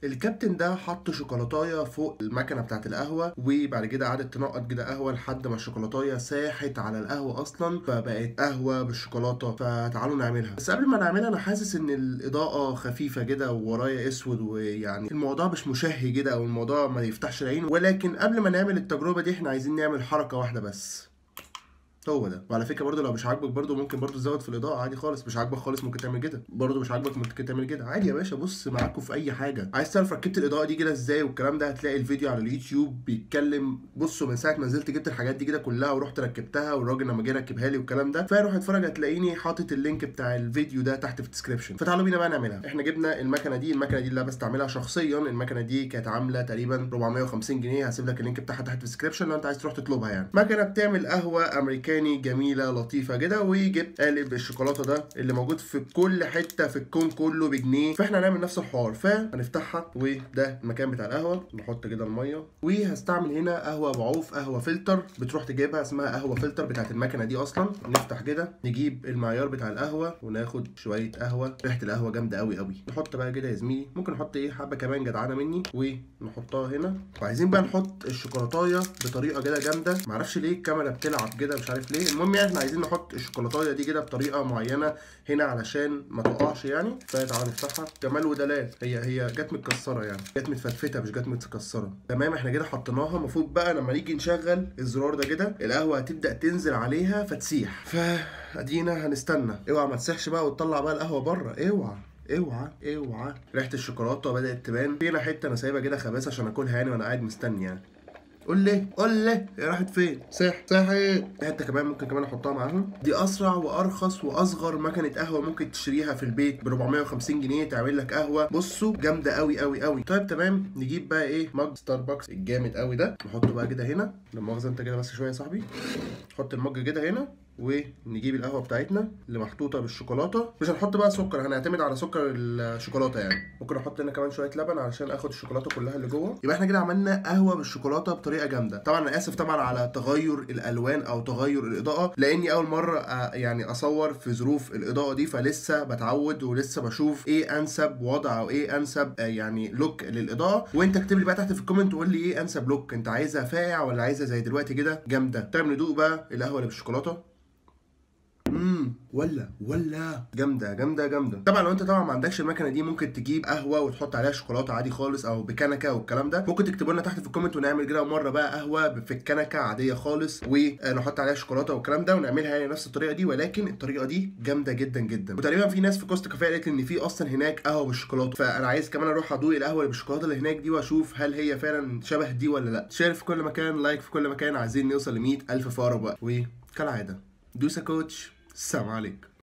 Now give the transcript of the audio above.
الكابتن ده حط شوكولاتايه فوق المكنه بتاعت القهوه وبعد كده قعدت تنقط كده قهوه لحد ما الشوكولاتايه ساحت على القهوه اصلا فبقت قهوه بالشوكولاته فتعالوا نعملها بس قبل ما نعملها انا حاسس ان الاضاءه خفيفه كده وورايا اسود ويعني الموضوع مش مشهي كده او الموضوع ما يفتحش العين ولكن قبل ما نعمل التجربه دي احنا عايزين نعمل حركه واحده بس هو ده وعلى فكره برضو لو مش عاجبك برضو ممكن برضو تزود في الاضاءه عادي خالص مش عاجبك خالص ممكن تعمل كده برضو مش عاجبك ممكن تعمل كده عادي يا باشا بص معاكم في اي حاجه عايز تعرف ركبت الاضاءه دي كده ازاي والكلام ده هتلاقي الفيديو على اليوتيوب بيتكلم بصوا من ساعه ما نزلت جبت الحاجات دي كده كلها ورحت ركبتها والراجل لما جه ركبها لي والكلام ده فروح اتفرج هتلاقيني حاطط اللينك بتاع الفيديو ده تحت في الديسكربشن فتعالوا بينا بقى نعملها احنا جبنا المكنه دي المكنه دي اللي انا بستعملها شخصيا المكنه دي كانت عامله تقريبا 450 جنيه هسيب لك اللينك بتاعها تحت في الديسكربشن لو انت عايز تروح تطلبها يعني مكنه بتعمل قهوه امريكاني جميله لطيفه كده وجبت قالب الشوكولاته ده اللي موجود في كل حته في الكون كله بجنيه فاحنا هنعمل نفس الحوار فهنفتحها وده المكان بتاع القهوه نحط كده الميه وهستعمل هنا قهوه بعوف قهوه فلتر بتروح تجيبها اسمها قهوه فلتر بتاعت المكنه دي اصلا نفتح كده نجيب المعيار بتاع القهوه وناخد شويه قهوه ريحه القهوه جامده قوي قوي نحط بقى كده يا زميلي ممكن نحط ايه حبه كمان جدعانه مني ونحطها هنا وعايزين بقى نحط الشوكولاتايه بطريقه كده جامده معرفش ليه الكاميرا بتلعب كده مش عارف ليه المهم يعني احنا عايزين نحط الشوكولاتايه دي كده بطريقه معينه هنا علشان ما تقعش يعني فتعالى نفتحها جمال ودلال هي هي جت متكسره يعني جت متفتفته مش جت متكسره تمام احنا كده حطيناها المفروض بقى لما نيجي نشغل الزرار ده كده القهوه هتبدا تنزل عليها فتسيح فادينا هنستنى اوعى ما تسيحش بقى وتطلع بقى القهوه بره اوعى اوعى اوعى ريحه الشوكولاته بدات تبان فينا حته انا سايبها كده خباثه عشان اكلها يعني وانا قاعد مستني يعني قول لي قول لي هي راحت فين صح صحي حته كمان ممكن كمان احطها معاهم دي اسرع وارخص واصغر مكنه قهوه ممكن تشتريها في البيت ب 450 جنيه تعمل لك قهوه بصوا جامده قوي قوي قوي طيب تمام نجيب بقى ايه مج ستاربكس الجامد قوي ده نحطه بقى كده هنا لا مؤاخذه انت كده بس شويه يا صاحبي نحط المج كده هنا ونجيب القهوه بتاعتنا اللي محطوطه بالشوكولاته مش هنحط بقى سكر هنعتمد على سكر الشوكولاته يعني ممكن احط هنا كمان شويه لبن علشان اخد الشوكولاته كلها اللي جوه يبقى احنا كده عملنا قهوه بالشوكولاته بطريقه جامده طبعا انا اسف طبعا على تغير الالوان او تغير الاضاءه لاني اول مره أ- يعني اصور في ظروف الاضاءه دي فلسه بتعود ولسه بشوف ايه انسب وضع او ايه انسب آه، يعني لوك للاضاءه وانت اكتب لي بقى تحت في الكومنت وقول لي ايه انسب لوك انت عايزها فاقع ولا عايزها زي دلوقتي كده جامده طيب ندوق بقى القهوه اللي بالشوكولاته امم ولا ولا جامده جامده جامده طبعا لو انت طبعا ما عندكش المكنه دي ممكن تجيب قهوه وتحط عليها شوكولاته عادي خالص او بكنكه والكلام ده ممكن تكتبوا لنا تحت في الكومنت ونعمل كده مره بقى قهوه في الكنكه عاديه خالص ونحط عليها شوكولاته والكلام ده ونعملها يعني نفس الطريقه دي ولكن الطريقه دي جامده جدا جدا وتقريبا في ناس في كوست كافيه قالت لي ان في اصلا هناك قهوه بالشوكولاته فانا عايز كمان اروح ادوق القهوه اللي بالشوكولاته اللي هناك دي واشوف هل هي فعلا شبه دي ولا لا شير في كل مكان لايك في كل مكان عايزين نوصل ل 100000 فولو بقى وكالعاده دوسا كوتش السلام عليكم